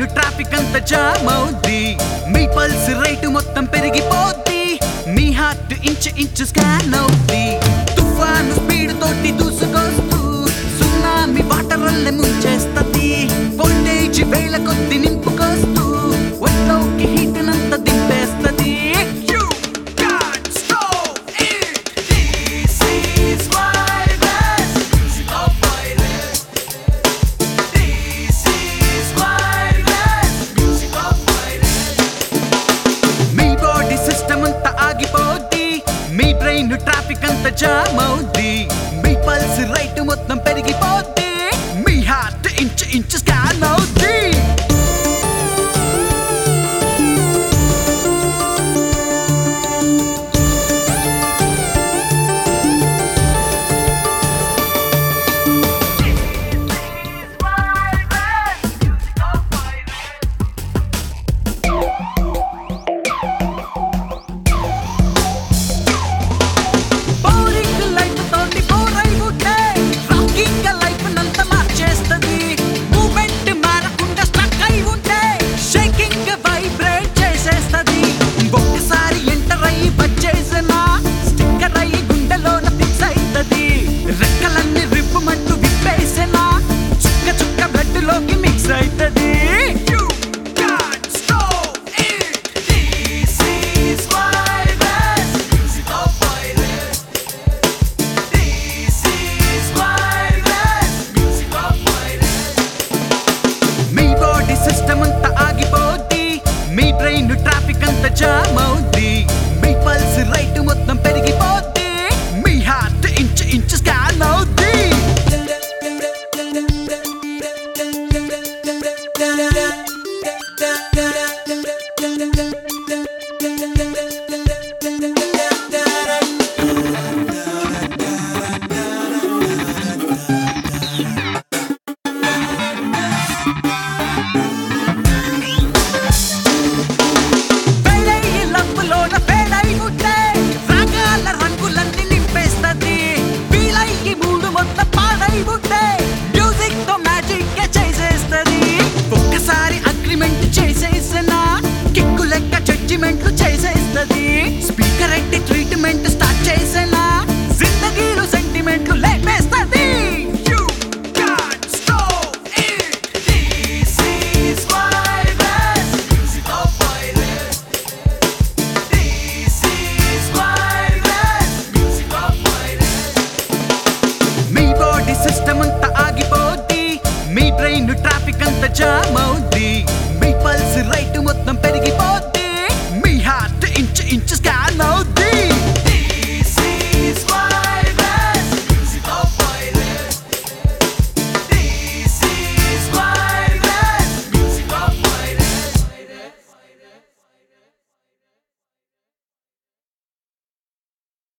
Traffic అంతా jam అవుద్ది మీ పల్స్ రేటు మొత్తం పెరిగిపోద్ది మీ హార్ట్ ఇంచు ఇంచు స్కాన్ అవుద్ది తుఫాను స్పీడ్ తోటి దూసుకొస్తూ సునామీ వాటర్ వల్ల ముంచేస్తది వోల్టేజ్ వేల కొద్ది నింపుకొస్తూ ఒంట్లోకి హీట్ నంత దింపేస్తది You can't stop it. This is my best music of violence. This is my best music of violence. మీ బాడీ సిస్టమ్ అంతా ఆగిపోద్ది మీ బ్రెయిన్ ట్రాఫిక్ అంతా జామ్ అవుద్ది మీ పల్స్ రైట్ మొత్తం పెరిగిపోద్ది మీ హార్ట్ ఇంచు ఇంచు స్కాన్ అవుద్ది బోరింగ్ లైఫ్ తోటి బోర్ అయిపోతే రాకింగ్ లైఫ్ నంత మార్చేస్తది మూమెంట్ మారకుండా స్టక్ అయి ఉంటే షేకింగ్ వైబ్రేట్ చేసేస్తది ఒక్కసారి ఎంటర్ అయ్యి వచ్చేసిన స్టిక్కర్ అయ్యి గుండెలోన ఫిక్స్ అవుతది రెక్కలన్నీ రిప్పుమంటూ విప్పేసిన చుక్క చుక్క బ్లడ్ లోకి మిక్స్ అవుతది You can't stop it. This is my best music of violence. This is my best music of violence. మీ బాడీ సిస్టమ్ అంతా ఆగిపోద్ది మీ బ్రెయిన్ ట్రాఫిక్ అంతా జామ్ అవుద్ది మీ పల్స్ రైట్ మొత్తం పెరిగిపోద్ది మీ హార్ట్ ఇంచు ఇంచు స్కాన్ అవుద్ది వేడయ్యి లబ్బులోన వేడై ఉంటే రాగాల రంగులన్నీ నింపేస్తది వీలయ్యి మూడు మొత్తం పాడై ఉంటే మ్యూజిక్ తో మ్యాజిక్ చేసేస్తది ఒక్కసారి అగ్రిమెంట్ చేసేసిన కిక్కు లెక్క జడ్జిమెంట్లు చేసేస్తది స్పీకర్ ఎట్టి ట్రీట్మెంట్ స్టార్ట్ చేసిన జిందగీలు సెంటిమెంట్లు లేపేస్తది You can't stop it. This is my best music of violence. This is my best music of violence. మీ బాడీ సిస్టమ్ అంతా ఆగిపోద్ది మీ బ్రెయిన్ ట్రాఫిక్ అంతా జామ్ అవుద్ది మీ పల్స్ రైట్ మొత్తం